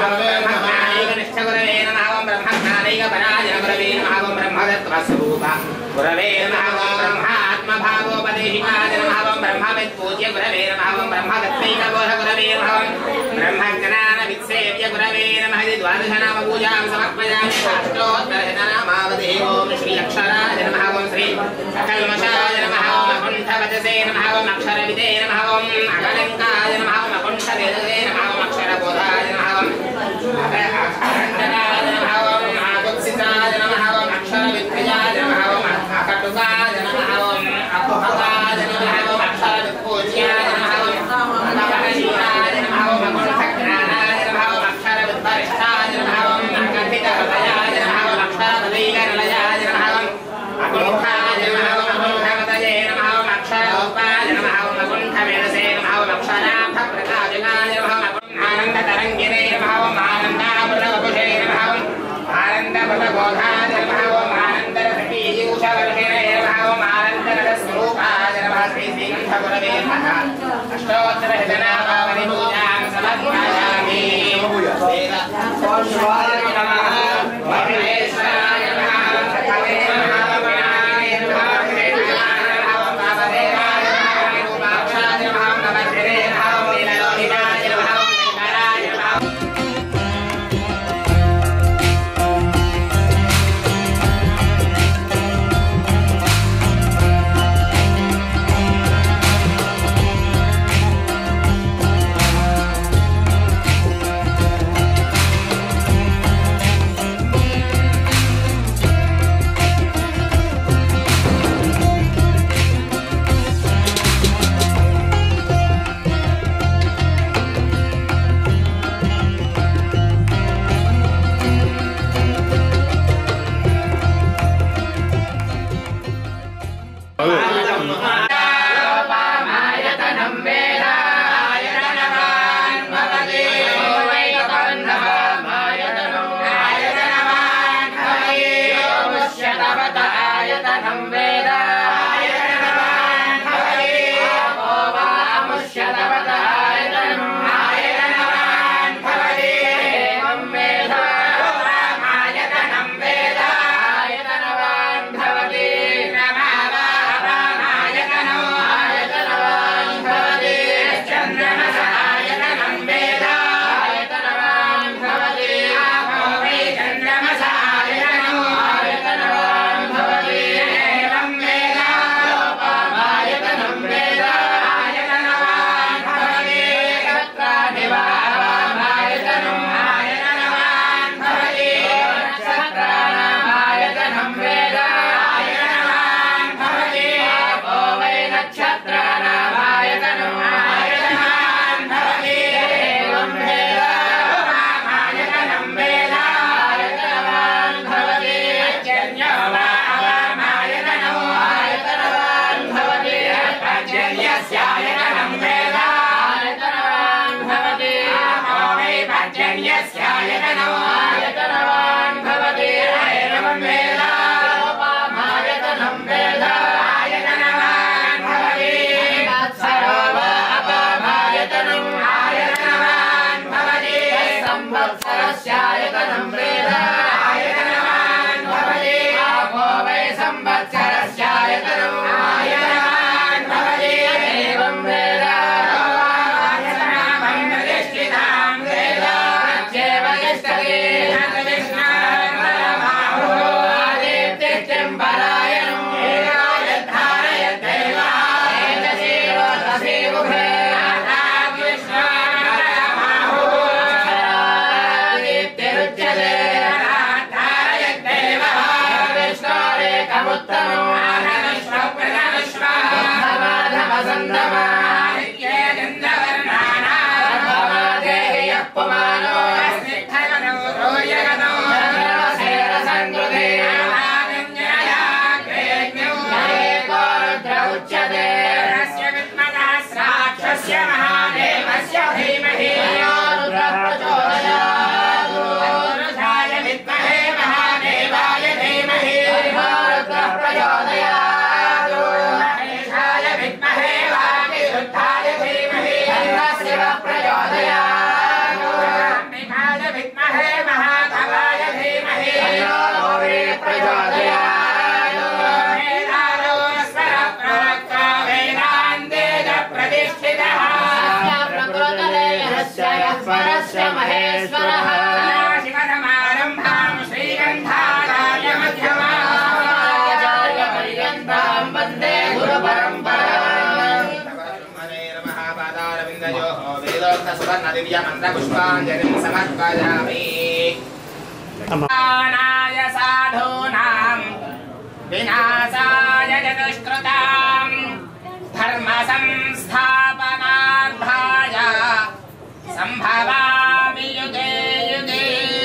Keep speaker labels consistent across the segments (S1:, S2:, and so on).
S1: బ్రహ్మజ్ఞానైకనిష్ట గురవే నమః ఓం బ్రహ్మజ్ఞానైక పరాజన గురవే నమః ఓం బ్రహ్మతత్వస్వరూప గురవే నమః ఓం బ్రహ్మాత్మభాగోపదేశికాయ నమః ఓం బ్రహ్మవిత్ పూజ్య గురవే నమః ఓం బ్రహ్మతత్వైక బోధ గురవే నమః ఓం బ్రహ్మజ్ఞాన విత్సేవ్య గురవే నమః ఇది ద్వాదశ నామ పూజాం సమర్పయామి అష్టోత్తరశతనామావధి ఓం శ్రీ అక్షరాయ నమః ఓం శ్రీ అకల్మషాయ నమః ఓం అకుంఠవచసే నమః ఓం అక్షరవిదే నమః ఓం అకలంకాయ నమః ఓం అకుంఠవేదసే నమః ఓం అక్షరబోధాయ నమః ఓం అఖండనాయ నమః ఓం ఆకుత్సితాయ నమః ఓం అక్షరవిద్యాయ నమః ఓం అకటుకాయ నమః ఓం అకుహకాయ నమః ఓం అక్షరవిత్పూజ్యాయ నమః ఓం అకపరశీలాయ నమః ఓం అకుంఠజ్ఞానాయ నమః ఓం అక్షరవిద్వరిష్టాయ నమః ఓం అకథితహృదయాయ నమః ఓం అక్షరపదైకనిలయాయ నమః ఓం అకుంఠాయ నమః ఓం అకుంఠవతయే నమః ఓం అక్షరరూపాయ నమః ఓం అకుంఠవేదసే నమః ఓం అక్షరార్థప్రకాశకాయ నమః ఓం ఆనందతరంగినే నమః ఓం ఆనందామృతవపుషే నమః ఓం ఆనందమృతబోధాయ నమః ఓం ఆనందరసపీయూషవర్షిణే నమః ఓం ఆనందరసస్వరూపాయ నమః శ్రీ శ్రీకంఠగురవే నమః అష్టోత్తరశతనామావళి పూజాం సమర్పయామి వేద నమః మహేశ్వరాయ నమః సకలే నమః వినాయ నమః శ్రీనారాయణ నమః వామదేవాయ నమః రూపాక్షాయ నమః నమః నమః నీలలోహితాయ నమః శంకరాయ నమః లోపామాయతనం వేదాయతనవాన్ భవతి వైకబంధవామాయతనం ఆయతనవాన్ భవతి ముష్యతవత ఆయతనం వేదాయతనవాన్ భవతి ముష్యతవత ఆయతనం ఆయతనవాన్ భవతి ఏవం వేద రామాయతనం వేదాయతనవాన్ భవతి నమావామాయతనో ఆయతనవాన్ భవతి చంద్రమసాయతనం వేదాయతనవాన్ భవతి ఆపో వై చంద్రమసాయతనో ఆయతనవాన్ భవతి ఏవం వేద లోపమాయతనం వేదాయతనవాన్ భవతి తత్రాదివామాయతనం ఆయతనవాన్ భవతి నక్షత్రాణామాయతనం వేదాయతనవాన్ భవతి ఆపో వై నక్షత్రాణామాయతనం ఆయతనవాన్ భవతి ఏవం వేద రామాయతనం వేదాయతనవాన్ భవతి అజన్యో వా అవామాయతనో ఆయతనవాన్ భవతి పర్జన్యస్యాయతనం వేదాయతనవాన్ భవతి ఆపో వై పర్జన్యస్యాయతనో ఆయతనవాన్ భవతి ఏవం వేద లోపమాయతనం వేదాయతనవాన్ భవతి సరోవా అపమాయతనం ఆయతనవాన్ భవతి సంవత్సరస్యాయతనం వేదాయతనవాన్ భవతి ఆపో వై సంవత్సరస్యాయతనం ఆయతనవాన్ భవతి ఏవం వేద లోపమాయతనం ప్రతిష్ఠితాం వేద ప్రత్యేవ తిష్టతి విష్ణారంభరమాహో ఆదిత్యం పరాయణం ఏకాయద్ధారయద్దేవ ఏతశీరోతసీ ఉభే విష్ణారంభరమాహో ఆదిత్యరుచ్యతే
S2: परस्य महेश्वरः
S1: शिवसमारम्भां श्रीगन्धाराय मध्यमाचार्य
S2: पर्यन्तां वन्दे गुरुपरम्पराम्
S1: महापादारविन्दयोः वेदोक्तसुवर्णदिव्यमन्त्रपुष्पाञ्जलिं समर्पयामि प्राणाय साधूनां विनाशाय जगत्कृतां धर्मसंस्थापनार्थाय सम्भवामि युगे युगे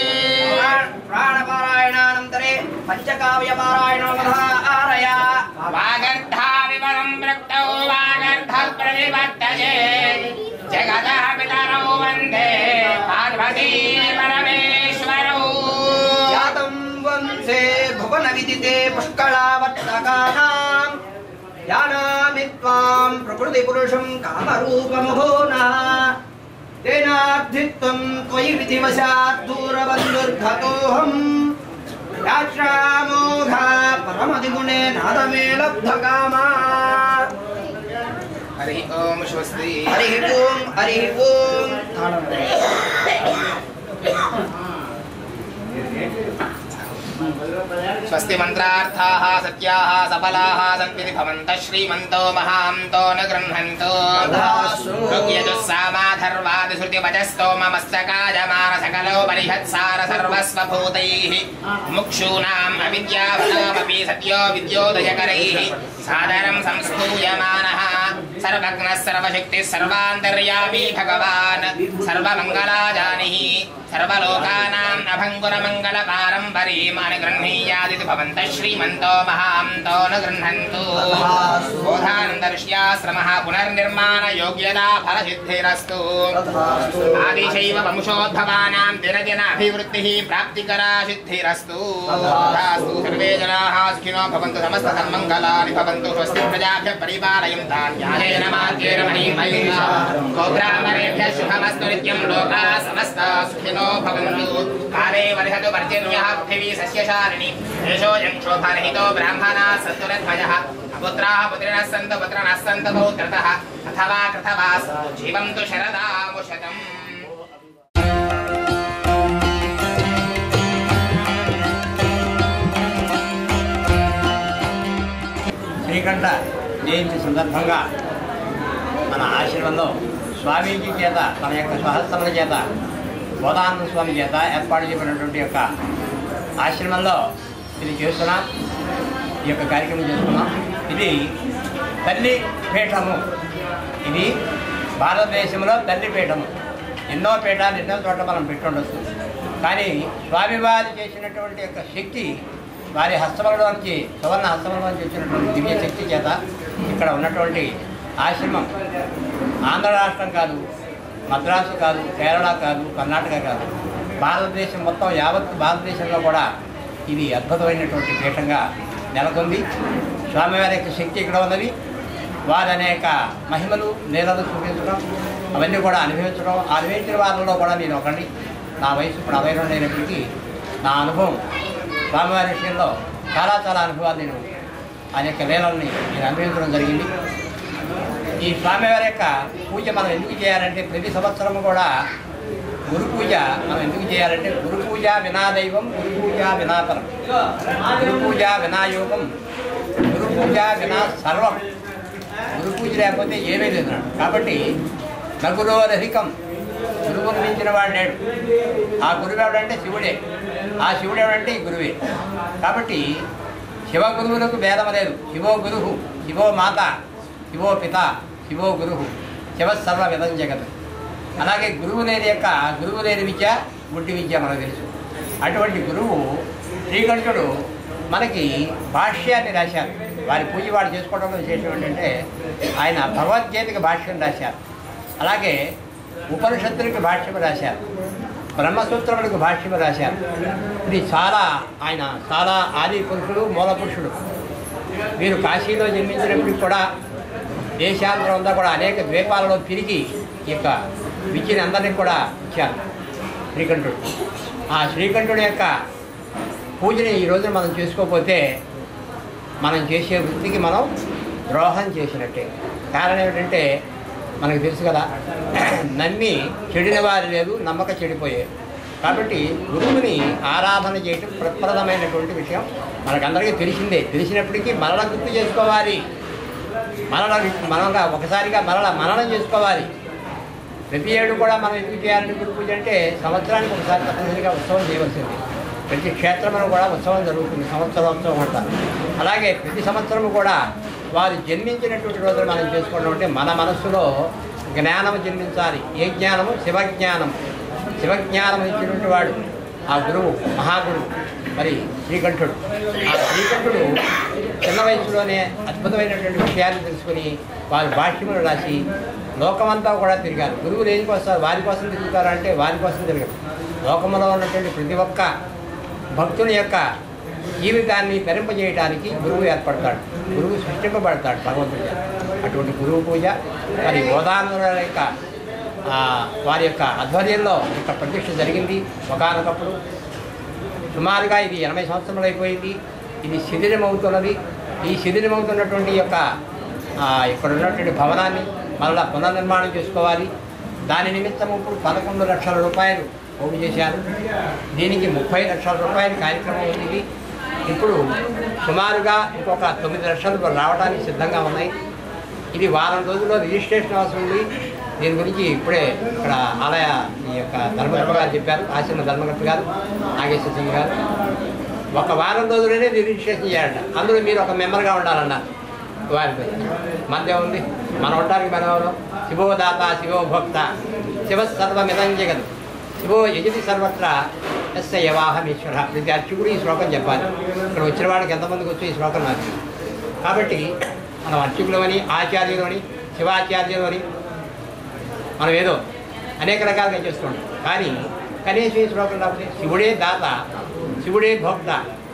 S3: ప్రాణపారాయణానంతరే పంచకావ్యపారాయణోధారయ
S1: वागर्धाविवरं वृक्तौ वागर्धप्रविवर्तये जगतः पितरौ वन्दे पार्वती परमेश्वरौ
S3: జాతం వంశే భువన విదితే పుష్కళావర్తకానాం జానామి త్వాం ప్రకృతి పురుషం కామరూపముభూనా తేనార్థిత్వం త్వయి విధివశాత్ దూరబంధుర్గతోహం యాశ్రామోఘా పరమదిగుణే నాదమే లబ్ధకామా
S1: हरि ओम स्वस्ति
S3: హరి ఓం హరి ఓం
S1: स्वस्ति मन्त्रार्थाः सत्याः सफलाः सन्ति भवन्तः श्रीमन्तो महान्तो न गृह्णन्तो
S3: तथास्तु।
S1: ऋग्यजुस्सामाधर्वादिश्रुतिवचस्तोममस्तकायमान सकलो परिहत्सार सर्वस्वभूतैः मुक्षूणाम् अविद्याभ्यामपि सत्यो विद्योदयकरैः सादरं संस्तूयमानः सर्वज्ञः सर्वशक्तिः सर्वान्तर्यामी भगवान् सर्वमङ्गलाजानिः सर्वलोकानाम् अभङ्गुरमङ्गलपारम्परीम् अनुगृह्णीयादिति भवन्तः श्रीमन्तो महान्तो न गृह्णन्तु बोधानन्दर्ष्याश्रमः पुनर्निर्माणयोग्यता फलसिद्धिरस्तु आदिशैव वंशोद्भवानां दिनदिन अभिवृद्धिः प्राप्तिकरा सिद्धिरस्तु तथास्तु सर्वे जनाः सुखिनो भवन्तु समस्तसन्मङ्गलानि भवन्तु स्वस्ति प्रजाभ्यः परिपालयन्तां न्यायेन मार्गेण महीमयेन गोब्राह्मणेभ्यः शुभमस्तु नित्यं लोकाः समस्ता सुखिनो भवन्तु काले वर्षतु पर्जन्यः पृथिवी सस्यशालिनी देशोऽयं क्षोभरहितो ब्राह्मणाः सन्तु रध्वजः पुत्राः पुत्रिणः सन्तु पुत्रिणः सन्तु पौत्रतः अथवा कृतवास् जीवन्तु शरदामुशतम्
S4: శ్రీకంఠ జయంతి సందర్భంగా మన ఆశ్రమంలో స్వామీజీ చేత తన యొక్క సహస్రముల చేత బోధానంద స్వామి చేత ఏర్పాటు చేయబడినటువంటి యొక్క ఆశ్రమంలో ఇది చేస్తున్నాం ఈ యొక్క కార్యక్రమం చేస్తున్నాం ఇది తల్లి పీఠము ఇది భారతదేశంలో తల్లి పీఠము ఎన్నో పీఠాలు ఎన్నో చోట్ల మనం పెట్టుండొచ్చు కానీ స్వామివారి చేసినటువంటి యొక్క శక్తి వారి హస్తములలోంచి సువర్ణ హస్తములలోంచి వచ్చినటువంటి దివ్య శక్తి చేత ఇక్కడ ఉన్నటువంటి ఆశ్రమం ఆంధ్ర రాష్ట్రం కాదు మద్రాసు కాదు కేరళ కాదు కర్ణాటక కాదు భారతదేశం మొత్తం యావత్ భారతదేశంలో కూడా ఇది అద్భుతమైనటువంటి పీఠంగా నెలకొంది స్వామివారి యొక్క శక్తి ఇక్కడ ఉన్నది వారి అనేక మహిమలు నీళ్ళలు చూపించడం అవన్నీ కూడా అనుభవించడం ఆ అనుభవించిన వారిలో కూడా నేను ఒకటి నా వయసు ఇప్పుడు అరవై రెండు అయినప్పటికీ నా అనుభవం స్వామివారి విషయంలో చాలా చాలా అనుభవాలు నేను ఆయన యొక్క లీలల్ని నేను అనుభవించడం జరిగింది ఈ స్వామివారి యొక్క పూజ మనం ఎందుకు చేయాలంటే ప్రతి సంవత్సరం కూడా గురు పూజ మనం ఎందుకు చేయాలంటే గురు పూజ వినాదైవం గురు పూజ వినాపరం గురు పూజ వినాయోగం గురు పూజ వినా సర్వం గురు పూజ లేకపోతే ఏమీ లేదు అన్నాడు. కాబట్టి నగురోరధికం గురువుకు మించిన వాడు లేడు ఆ గురువు ఎవడంటే శివుడే ఆ శివుడు ఎవడంటే ఈ గురువే కాబట్టి శివ గురువులకు భేదం లేదు శివో గురువు శివో మాత శివో పిత శివో గురువు శివ సర్వ విధం జగత్ అలాగే గురువు లేని యొక్క గురువు లేని విద్య గుడ్డి విద్య మనకు తెలుసు అటువంటి గురువు శ్రీకంఠుడు మనకి భాష్యాన్ని రాశారు వారి పూజ వాడు చేసుకోవడంలో విశేషం ఏంటంటే ఆయన భగవద్గీతకి భాష్యం రాశారు అలాగే ఉపనిషత్తులకి భాష్యం రాశారు బ్రహ్మసూత్రములకు భాష్యం రాశారు ఇది చాలా ఆయన చాలా ఆది పురుషుడు మూల పురుషుడు వీరు కాశీలో జన్మించినప్పటికి కూడా దేశాంతరం అంతా కూడా అనేక ద్వీపాలలో తిరిగి ఈ యొక్క విద్యని అందరినీ కూడా ఇచ్చారు శ్రీకంఠుడు ఆ శ్రీకంఠుడి యొక్క పూజని ఈ రోజున మనం చేసుకోకపోతే మనం చేసే వృత్తికి మనం ద్రోహం చేసినట్టే కారణం ఏమిటంటే మనకు తెలుసు కదా నమ్మి చెడిన వారి లేదు నమ్మక చెడిపోయే కాబట్టి గురువుని ఆరాధన చేయటం ప్రప్రదమైనటువంటి విషయం మనకందరికీ తెలిసిందే తెలిసినప్పటికీ మరల గుర్తు చేసుకోవాలి మరల మనంగా ఒకసారిగా మరల మననం చేసుకోవాలి ప్రతి ఏడు కూడా మనం ఎందుకు చేయాలంటే గురు పూజ అంటే సంవత్సరానికి ఒకసారి తప్పనిసరిగా ఉత్సవం చేయవలసింది ప్రతి క్షేత్రంలో కూడా ఉత్సవం జరుగుతుంది సంవత్సరోత్సవం అంటారు అలాగే ప్రతి సంవత్సరం కూడా వారు జన్మించినటువంటి రోజులు మనం చేసుకోవడం అంటే మన మనస్సులో జ్ఞానం జన్మించాలి ఏ జ్ఞానము శివజ్ఞానం శివజ్ఞానం ఇచ్చినటువంటి వాడు ఆ గురువు మహాగురువు మరి శ్రీకంఠుడు ఆ శ్రీకంఠుడు చిన్న వయసులోనే అద్భుతమైనటువంటి విషయాన్ని తెలుసుకుని వారు భాష్యములు రాసి లోకమంతా కూడా తిరిగారు గురువులు ఏం వస్తారు వారి కోసం తిరుగుతారు అంటే వారి కోసం తిరగరు లోకంలో ఉన్నటువంటి ప్రతి ఒక్క భక్తుని యొక్క జీవితాన్ని తరింపజేయడానికి గురువు ఏర్పడతాడు గురువు సృష్టింపబడతాడు భగవంతుడి చేత. అటువంటి గురువు పూజ మరి గోదావరి యొక్క ఆ, వారి యొక్క ఆధ్వర్యంలో ఒక ప్రతిష్ఠ జరిగింది ఒకనొకప్పుడు సుమారుగా ఇది ఎనభై సంవత్సరాలు అయిపోయింది ఇది శిథిలమవుతున్నది ఈ శిథిలమవుతున్నటువంటి యొక్క ఆ, ఇక్కడ ఉన్నటువంటి భవనాన్ని మరలా పునర్నిర్మాణం చేసుకోవాలి దాని నిమిత్తం ఇప్పుడు పదకొండు లక్షల రూపాయలు పోగు చేశారు దీనికి ముప్పై లక్షల రూపాయల కార్యక్రమం ఉంది ఇది. ఇప్పుడు సుమారుగా ఇంకొక తొమ్మిది లక్షలు రావడానికి సిద్ధంగా ఉన్నాయి ఇది వారం రోజుల్లో రిజిస్ట్రేషన్ అవసరం ఉంది దీని గురించి ఇప్పుడే ఇక్కడ ఆలయ ఈ యొక్క ధర్మకర్త గారు చెప్పారు ఆశ్రమ ధర్మకర్త గారు నాగేశ్వర సింగ్ గారు ఒక వారం రోజుల్లోనే ఇది రిజిస్ట్రేషన్ చేయాలంట అందులో మీరు ఒక మెంబర్గా ఉండాలన్నారు వారితో మధ్య ఉంది మనం ఉండడానికి మనం ఎవరు? శివోదాత శివోభోక్త శివ సర్వమిదం జగదు శివో యజతి సర్వత్ర ఎస్ యవాహమీశ్వర ప్రతి అర్చకుడు ఈ శ్లోకం చెప్పాలి ఇక్కడ వచ్చిన వాడికి ఎంతమందికి వచ్చి ఈ శ్లోకం నాకు కాబట్టి మనం అర్చకులమని ఆచార్యులమని శివాచార్యులమని మనం ఏదో అనేక రకాలుగా చేస్తుంటాం కానీ కనీసం ఈ శ్లోకం రాకపోతే శివుడే దాత శివుడే భోక్త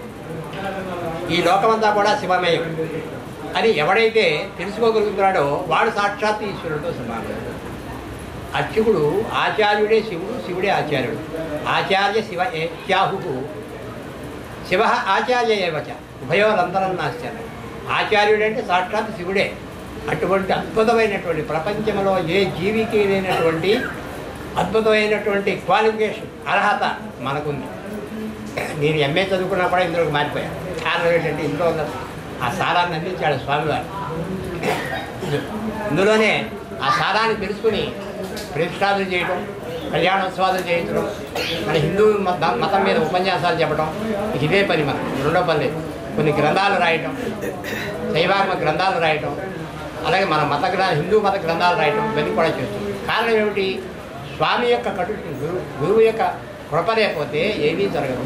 S4: ఈ లోకమంతా కూడా శివమయం అని ఎవడైతే తెలుసుకోగలుగుతున్నాడో వాడు సాక్షాత్ ఈశ్వరుడితో సమానం అర్చకుడు ఆచార్యుడే శివుడు శివుడే ఆచార్యుడు ఆచార్య శివ ఏత్యాహు శివ ఆచార్య ఏవచ ఉభయోరంతరం నాశ్చారు ఆచార్యుడు అంటే సాక్షాత్ శివుడే అటువంటి అద్భుతమైనటువంటి ప్రపంచంలో ఏ జీవికి లేనటువంటి అద్భుతమైనటువంటి క్వాలిఫికేషన్ అర్హత మనకుంది నేను ఎంఏ చదువుకున్నా కూడా ఇందులోకి మారిపోయాను కారణం ఏంటంటే ఇందులో ఉన్న ఆ సారాన్ని అందించాడు స్వామివారు ఇందులోనే ఆ సారాన్ని తెలుసుకుని ప్రతిష్టాదులు చేయడం కళ్యాణోత్సవాలు చేయించడం మన హిందూ మత మతం మీద ఉపన్యాసాలు చెప్పడం ఇదే పని మనం రెండో పని లేదు కొన్ని గ్రంథాలు రాయటం శైవాత్మ గ్రంథాలు రాయటం అలాగే మన మత గ్రంథ హిందూ మత గ్రంథాలు రాయటం ఇవన్నీ కూడా చేస్తుంది కారణం ఏమిటి స్వామి యొక్క కటు గురువు గురువు యొక్క కృప లేకపోతే ఏమీ జరగదు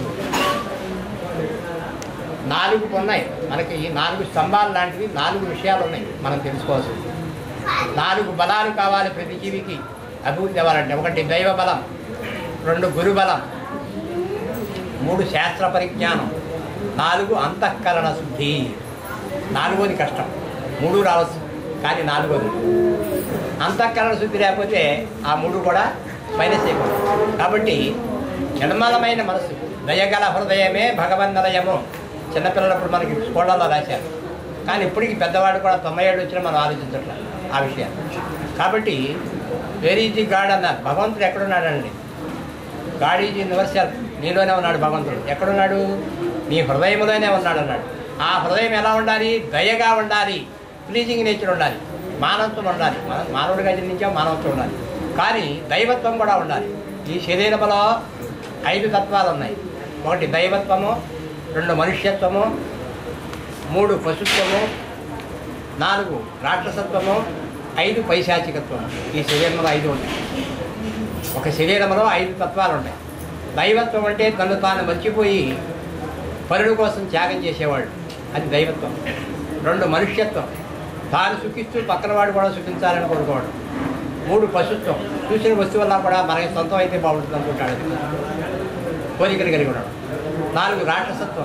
S4: నాలుగు ఉన్నాయి మనకి ఈ నాలుగు స్తంభాలు లాంటివి నాలుగు విషయాలు ఉన్నాయి మనం తెలుసుకోవాల్సింది నాలుగు బలాలు కావాలి ప్రతి జీవికి అభివృద్ధి అవ్వాలంటే ఒకటి దైవ బలం రెండు గురు బలం మూడు శాస్త్ర పరిజ్ఞానం నాలుగు అంతఃకరణ శుద్ధి నాలుగోది కష్టం మూడు రావచ్చు కానీ నాలుగోది అంతఃకరణ శుద్ధి లేకపోతే ఆ మూడు కూడా మైనస్ అయిపోతుంది కాబట్టి నిర్మలమైన మనసు దయగల హృదయమే భగవన్నదయము చిన్నపిల్లలప్పుడు మనకి స్కూళ్ళలో రాశారు కానీ ఇప్పటికి పెద్దవాడు కూడా తొంభై ఏడు వచ్చినా మనం ఆలోచించట్లేదు ఆ విషయాన్ని కాబట్టి వేర్ ఈజ్ ది గాడ్ అన్నారు భగవంతుడు ఎక్కడున్నాడండి గాడ్ ఈజ్ యూనివర్సల్ నీలోనే ఉన్నాడు భగవంతుడు ఎక్కడున్నాడు నీ హృదయంలోనే ఉన్నాడు అన్నాడు ఆ హృదయం ఎలా ఉండాలి దయగా ఉండాలి ప్లీజింగ్ నేచర్ ఉండాలి మానవత్వం ఉండాలి మన- మానవుడిగా జన్మించాం మానవత్వం ఉండాలి కానీ దైవత్వం కూడా ఉండాలి ఈ శరీరంలో ఐదు తత్వాలు ఉన్నాయి ఒకటి దైవత్వము రెండు మనుష్యత్వము మూడు పశుత్వము నాలుగు రాక్షసత్వము ఐదు పైశాచికత్వము ఈ శరీరంలో ఐదు ఉన్నాయి ఒక శరీరంలో ఐదు తత్వాలు ఉన్నాయి దైవత్వం అంటే తను తాను మర్చిపోయి పరుడు కోసం త్యాగం చేసేవాడు అది దైవత్వం రెండు మనుష్యత్వం తాను సుఖిస్తూ పక్కన వాడు కూడా సుఖించాలని కోరుకోవడం మూడు పశుత్వం చూసిన వస్తువుల్లా కూడా మనకి సొంతం అయితే బాగుంటుంది అనుకుంటాడు అది. కోరికలు కలిగి ఉండడం నాలుగు రాక్షసత్వం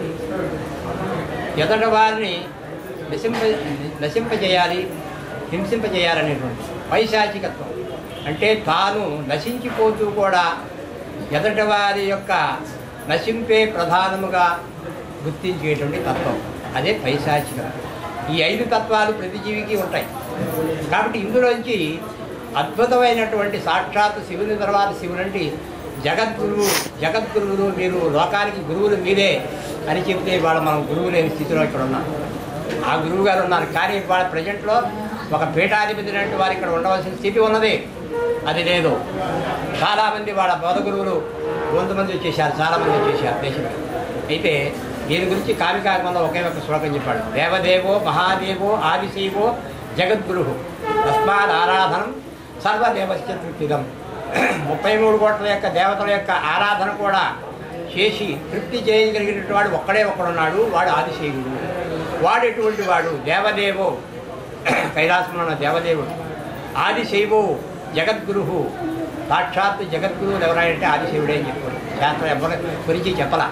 S4: ఎదట వారిని నశింప నశింపజేయాలి హింసింపజేయాలనేటువంటి పైశాచికత్వం అంటే తాను నశించిపోతూ కూడా ఎదటి వారి యొక్క నశింపే ప్రధానముగా గుర్తించేటువంటి తత్వం అదే పైశాచికత్వం ఈ ఐదు తత్వాలు ప్రతి జీవికి ఉంటాయి కాబట్టి ఇందులోంచి అద్భుతమైనటువంటి సాక్షాత్ శివుని తర్వాత శివునంటి జగద్గురువు జగద్గురువులు మీరు లోకానికి గురువులు మీరే అని చెప్తే ఇవాళ మనం గురువు లేని స్థితిలో ఇక్కడ ఉన్నాం ఆ గురువు గారు ఉన్నారు కానీ ఇవాళ ప్రజెంట్లో ఒక పీఠాధిపతి లాంటి వారు ఇక్కడ ఉండవలసిన స్థితి ఉన్నది అది లేదు చాలామంది వాళ్ళ బోధ గురువులు కొంతమంది వచ్చేసారు చాలామంది వచ్చేసారు దేశంలో అయితే దీని గురించి కామికాగమంలో ఒకే ఒక శ్లోకం చెప్పాడు దేవదేవో మహాదేవో ఆదిశైవో జగద్గురు తస్మాత్ ఆరాధనం సర్వదేవస్య తృప్తిదం ముప్పై మూడు కోట్ల యొక్క దేవతల యొక్క ఆరాధన కూడా చేసి తృప్తి చేయగలిగినటువంటి వాడు ఒక్కడే ఒక్కడున్నాడు వాడు ఆదిశైవుడు వాడు ఎటువంటి వాడు దేవదేవో కైలాసంలో ఉన్న దేవదేవుడు ఆదిశైవో జగద్గురు సాక్షాత్ జగద్గురువులు ఎవరంటే ఆదిశైవుడే అని చెప్పాడు శాస్త్రం ఎవరి గురించి చెప్పలా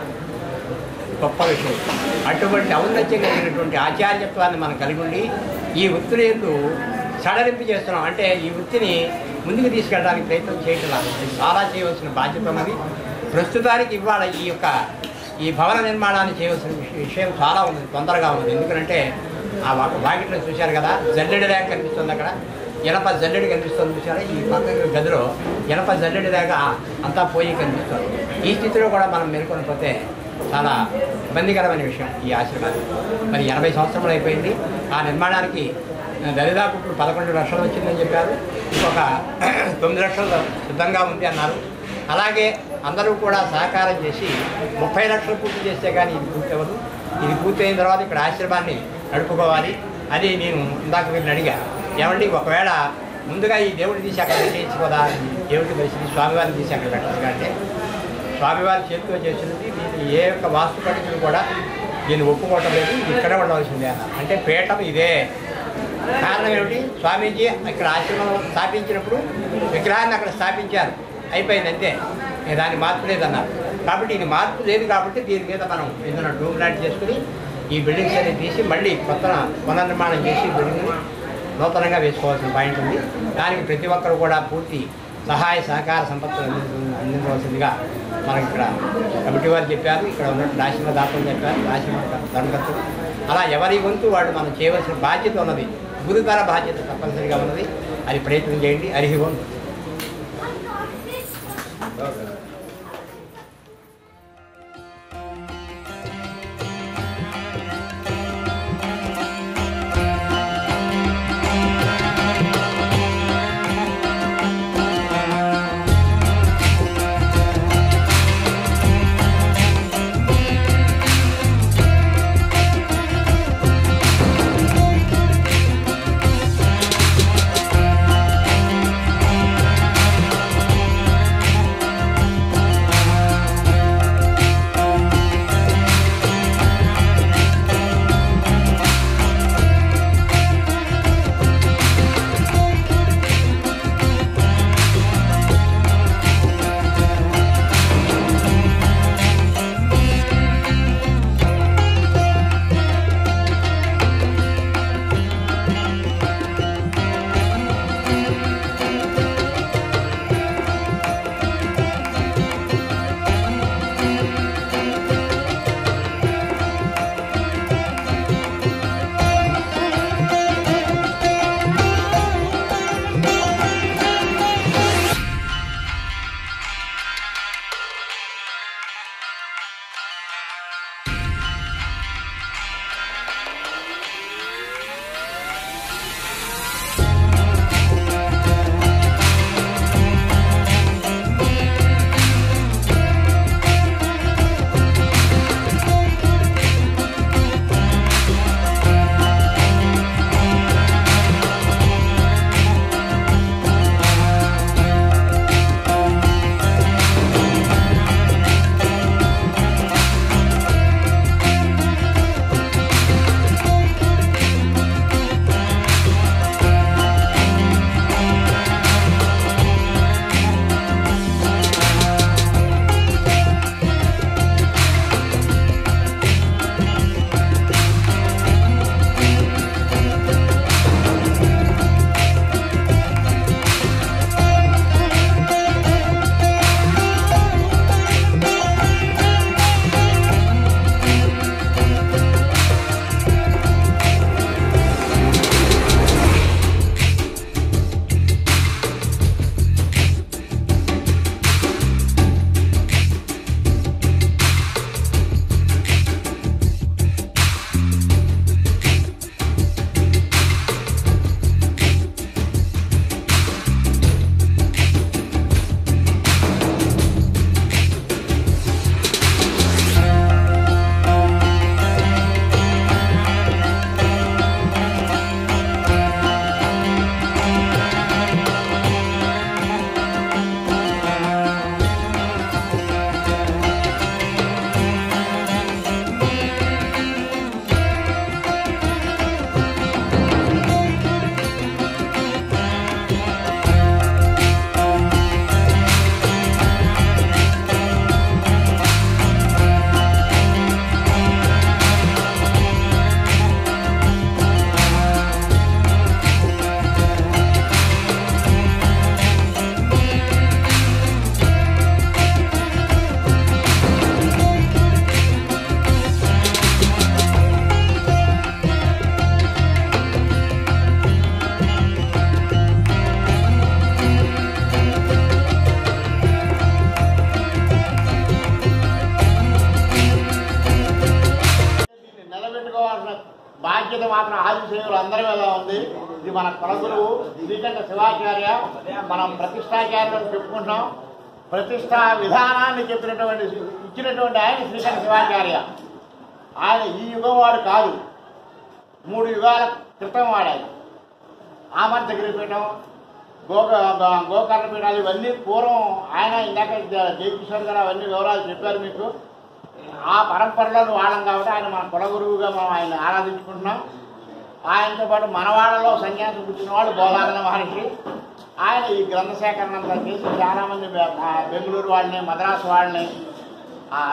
S4: గొప్ప విషయం అటువంటి ఔన్నత్యం కలిగినటువంటి ఆచార్యత్వాన్ని మనం కలిగి ఉండి ఈ వృత్తిని ఎందు సడలింపు చేస్తున్నాం అంటే ఈ వృత్తిని ముందుకు తీసుకెళ్ళడానికి ప్రయత్నం చేయటం ఇది చాలా చేయవలసిన బాధ్యత ఉన్నది ప్రస్తుతానికి ఇవాళ ఈ యొక్క ఈ భవన నిర్మాణాన్ని చేయవలసిన విష- విషయం చాలా ఉంది తొందరగా ఉంది ఎందుకంటే ఆ వా- వాకిట్లో చూశారు కదా జల్లెడి రేఖ కనిపిస్తుంది అక్కడ ఇనప జల్లెడి కనిపిస్తుంది చూసారా ఈ పక్క గదిలో ఇనప జల్లెడి రేఖ అంతా పోయి కనిపిస్తుంది ఈ స్థితిలో కూడా మనం మేల్కొనిపోతే చాలా ఇబ్బందికరమైన విషయం ఈ ఆశ్రమాన్ని మరి ఎనభై సంవత్సరములు అయిపోయింది ఆ నిర్మాణానికి దరిదాపు ఇప్పుడు పదకొండు లక్షలు వచ్చిందని చెప్పారు ఇంకొక తొమ్మిది లక్షలు సిద్ధంగా ఉంది అన్నారు అలాగే అందరూ కూడా సహకారం చేసి ముప్పై లక్షలు పూర్తి చేస్తే కానీ ఇది పూర్తి అవ్వదు ఇది పూర్తయిన తర్వాత ఇక్కడ ఆశ్రమాన్ని నడుపుకోవాలి అది నేను ఇందాక వీళ్ళని అడిగా ఏమండి ఒకవేళ ముందుగా ఈ దేవుడిని తీసి అక్కడ పెట్టేయచ్చు కదా దేవుడి పరిస్థితి స్వామివారిని తీసి అక్కడ పెట్టచ్చు అంటే స్వామివారి చేతితో చేసినది దీన్ని ఏ యొక్క వాస్తు పండితులు కూడా దీన్ని ఒప్పుకోవటం లేదు ఇది ఇక్కడే ఉండవలసిందే అన్నారు అంటే పీఠం ఇదే కారణం ఏమిటి స్వామీజీ ఇక్కడ ఆశ్రమం స్థాపించినప్పుడు విగ్రహాన్ని అక్కడ స్థాపించారు అయిపోయింది అంతే ఇక దాన్ని మార్పు లేదన్నారు కాబట్టి ఇది మార్పు లేదు కాబట్టి దీని మీద మనం ఏదైనా డూమ్ లాంటి చేసుకుని ఈ బిల్డింగ్స్ అనేది తీసి మళ్ళీ కొత్త పునర్నిర్మాణం చేసి ఈ బిల్డింగ్ని నూతనంగా వేసుకోవాల్సిన పాయింట్ ఉంది దానికి ప్రతి ఒక్కరు కూడా పూర్తి సహాయ సహకార సంపత్తులు అందించ- అందించవలసిందిగా మనకి ఇక్కడ కమిటీ వారు చెప్పారు ఇక్కడ ఉన్నటువంటి ఆశ్రమ దాతలు చెప్పారు ఆశ్రమ ధర్మకర్తలు అలా ఎవరి వంతు వాడు మనం చేయవలసిన బాధ్యత ఉన్నది గురుతర బాధ్యత తప్పనిసరిగా ఉన్నది అది ప్రయత్నం చేయండి హరి ఓం
S5: శ్రీ మాత్రం ఆదిశేయులు అందరి మీద ఉంది ఇది మన కులగురువు శ్రీకంఠ శివాచార్య మనం ప్రతిష్టాచార్యులు చెప్పుకుంటాం ప్రతిష్టా విధానాన్ని చెప్పినటువంటి ఇచ్చినటువంటి ఆయన శ్రీకంఠ శివాచార్య ఆయన ఈ యుగం వాడు కాదు మూడు యుగాల క్రితం వాడాయి ఆమర్తగిరి పీఠం గోక గోకర్ణ పీఠాలు ఇవన్నీ పూర్వం ఆయన ఇందాక జ- జయకిషోర్ గారు అవన్నీ వివరాలు చెప్పారు మీకు ఆ పరంపరలో వాళ్ళం కాబట్టి ఆయన మన కులగురువుగా మనం ఆయన ఆరాధించుకుంటున్నాం ఆయనతో పాటు మనవాడలో సన్యాసం పుట్టిన వాడు బోధారణ మహర్షి ఆయన ఈ గ్రంథ సేకరణ అంతా చేసి చాలామంది బె- ఆ బెంగళూరు వాళ్ళని మద్రాసు వాళ్ళని ఆ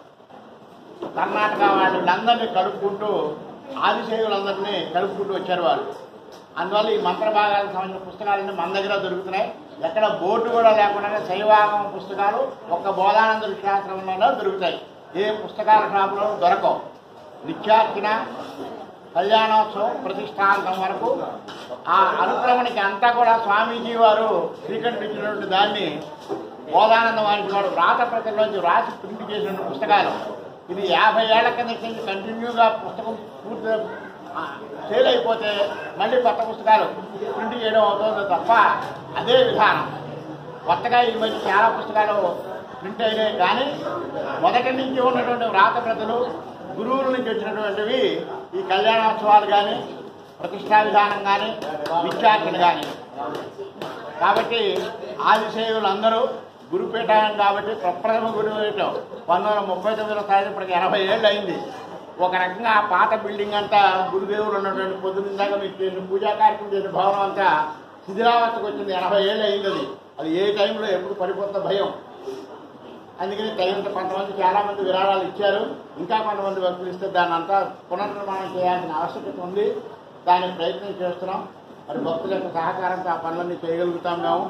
S5: కర్ణాటక వాళ్ళందరినీ కలుపుకుంటూ ఆదిశేయులందరినీ కలుపుకుంటూ వచ్చారు వాళ్ళు అందువల్ల ఈ మంత్ర భాగాలకు సంబంధించిన పుస్తకాలన్నీ మన దగ్గర దొరుకుతున్నాయి ఎక్కడ బోర్డు కూడా లేకుండా శైవాగమ పుస్తకాలు ఒక్క బోధానంద శాస్త్రంలో దొరుకుతాయి ఏ పుస్తకాల షాపులో దొరకవు నిత్యార్చన కళ్యాణోత్సవం ప్రతిష్టాంతం వరకు ఆ అనుక్రమణకి అంతా కూడా స్వామీజీ వారు స్వీకరించినటువంటి దాన్ని బోధానంద వారికి వాడు వ్రాత ప్రతిలోంచి రాసి ప్రింట్ చేసిన పుస్తకాలు ఇది యాభై ఏళ్ల కింద నుంచి కంటిన్యూగా పుస్తకం పూర్తి ఆ, సేల్ అయిపోతే మళ్ళీ కొత్త పుస్తకాలు ప్రింట్ చేయడం అవుతుంది తప్ప అదే విధానం కొత్తగా ఈ మధ్య చాలా పుస్తకాలు ప్రింట్ అయినాయి కానీ మొదటి నుంచి ఉన్నటువంటి వ్రాత ప్రతులు గురువుల నుంచి వచ్చినటువంటివి ఈ కళ్యాణోత్సవాలు కానీ ప్రతిష్టా విధానం కానీ విద్యార్థులు కానీ కాబట్టి ఆదిశేయులు అందరూ గురుపీఠం కాబట్టి ప్రప్రథమ గురుపీఠం పంతొమ్మిది వందల ముప్పై తొమ్మిదిలో స్థాయి ఇప్పటికి ఎనభై ఏళ్ళు అయింది ఒక రకంగా ఆ పాత బిల్డింగ్ అంతా గురుదేవులు ఉన్నటువంటి పొద్దున్న దాకా మీకు చేసిన పూజా కార్యక్రమం చేసిన భవనం అంతా శిథిలావస్థకు వచ్చింది ఎనభై ఏళ్ళు అయింది అది అది ఏ టైంలో ఎప్పుడు పడిపోతుందో భయం అందుకని తగినంత కొంతమంది చాలా మంది విరాళాలు ఇచ్చారు ఇంకా కొంతమంది వ్యక్తులు ఇస్తే దాన్ని అంతా పునర్నిర్మాణం చేయాల్సిన ఆవశ్యకత ఉంది దానికి ప్రయత్నం చేస్తున్నాం మరి భక్తుల యొక్క సహకారంతో ఆ పనులన్నీ చేయగలుగుతాం మేము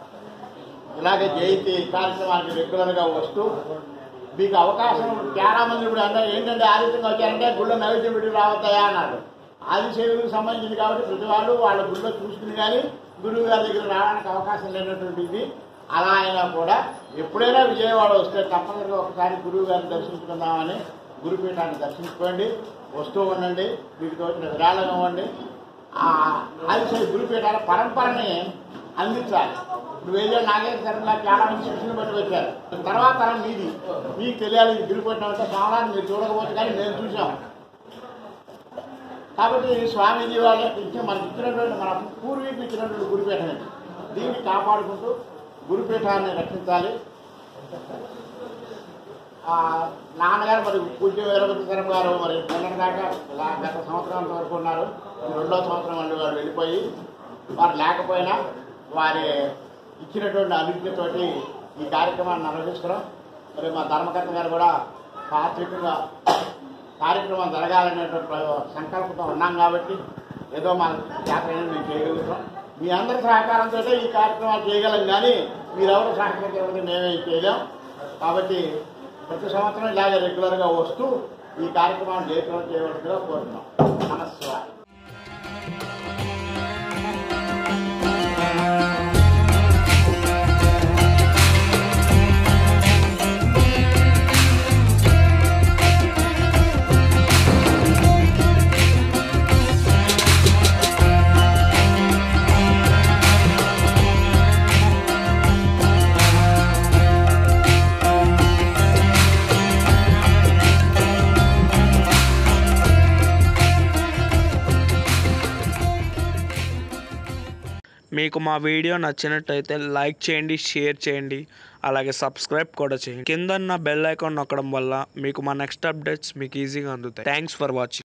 S5: ఇలాగే జయంతి కార్యక్రమానికి రెగ్యులర్గా వస్తూ మీకు అవకాశం చాలా మంది ఇప్పుడు అన్నారు ఏంటంటే ఆదిత్యంగా వచ్చారంటే గుళ్ళో నైవేద్యం పెట్టి రావద్దాయా అన్నారు ఆదిశేవులకు సంబంధించింది కాబట్టి ప్రతి వాళ్ళు వాళ్ళ గుళ్ళో చూసుకుని కానీ గురువు గారి దగ్గర రావడానికి అవకాశం లేనటువంటి ఇది అలా అయినా కూడా ఎప్పుడైనా విజయవాడ వస్తే తప్పనిసరిగా ఒకసారి గురువు గారిని దర్శించుకుందామని గురుపీఠాన్ని దర్శించుకోండి వస్తూ ఉండండి మీకు తోచిన విరాళం ఇవ్వండి ఆ ఆదిశేష గురుపీఠాల పరంపరని అందించాలి ఇప్పుడు వేరే నాగేశ్వరంగా చాలా మంది శిక్షణ బట్టి వచ్చారు తర్వాత తరం మీది మీకు తెలియాలి ఇది గురిపీఠం అంటే స్వామిని మీరు చూడకపోవచ్చు కానీ మేము చూసాం కాబట్టి స్వామీజీ వాళ్ళ ఇచ్చిన మనకి ఇచ్చినటువంటి మన పూర్వీకులు ఇచ్చినటువంటి గురుపీఠం ఇది దీన్ని కాపాడుకుంటూ గురుపీఠాన్ని రక్షించాలి ఆ, నాన్నగారు మరి పూజ్య వీరభద్రం గారు మరి మొన్నటి దాకా ఇలా గత సంవత్సరం వరకు ఉన్నారు ఈ రెండో సంవత్సరం వాళ్ళు వారు వెళ్ళిపోయి వారు లేకపోయినా వారి ఇచ్చినటువంటి అనుజ్ఞతోటి ఈ కార్యక్రమాన్ని నిర్వహిస్తున్నాం మరి మా ధర్మకర్త గారు కూడా సాత్వికంగా కార్యక్రమం జరగాలనేటువంటి ప్ర- సంకల్పంతో ఉన్నాం కాబట్టి ఏదో మా జాతర అయినా మేము చేయగలుగుతాం మీ అందరి సహకారంతో ఈ కార్యక్రమాలు చేయగలం కానీ మీరెవరు సహకరించకపోతే మేమే చేయలేం కాబట్టి ప్రతి సంవత్సరం ఇలాగే రెగ్యులర్గా వస్తూ ఈ కార్యక్రమాన్ని జయప్రదం చేయవలసిందిగా కోరుతున్నాం నమస్కారం
S6: మీకు మా వీడియో నచ్చినట్టయితే లైక్ చేయండి షేర్ చేయండి అలాగే సబ్స్క్రైబ్ కూడా చేయండి కింద బెల్ ఐకాన్ నొక్కడం వల్ల మీకు మా నెక్స్ట్ అప్డేట్స్ మీకు ఈజీగా అందుతాయి థ్యాంక్స్ ఫర్ వాచింగ్